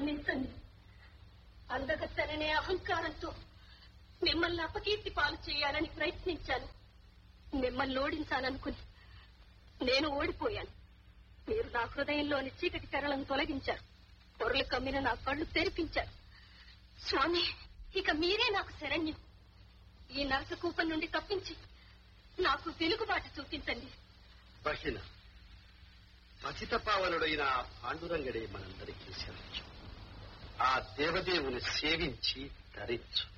మన్నించండి అందగత్తననే అహంకారంతో మిమ్మల్ని అపకీర్తి పాలు చేయాలని ప్రయత్నించాను మిమ్మల్ని ఓడించాలనుకుని నేను ఓడిపోయాను మీరు నా హృదయంలోని చీకటి తెరలను తొలగించారు పొరలు కమ్మిన నా కళ్ళు తెరిపించారు స్వామి ఇక మీరే నాకు శరణ్యం ఈ నరకకూపం నుండి తప్పించి నాకు వెలుగుబాటు చూపించండి బహిన పతిత పావనుడైన ఆ పాండురంగడే మనందరికీ శరణ్యం ఆ దేవదేవుని సేవించి ధరించు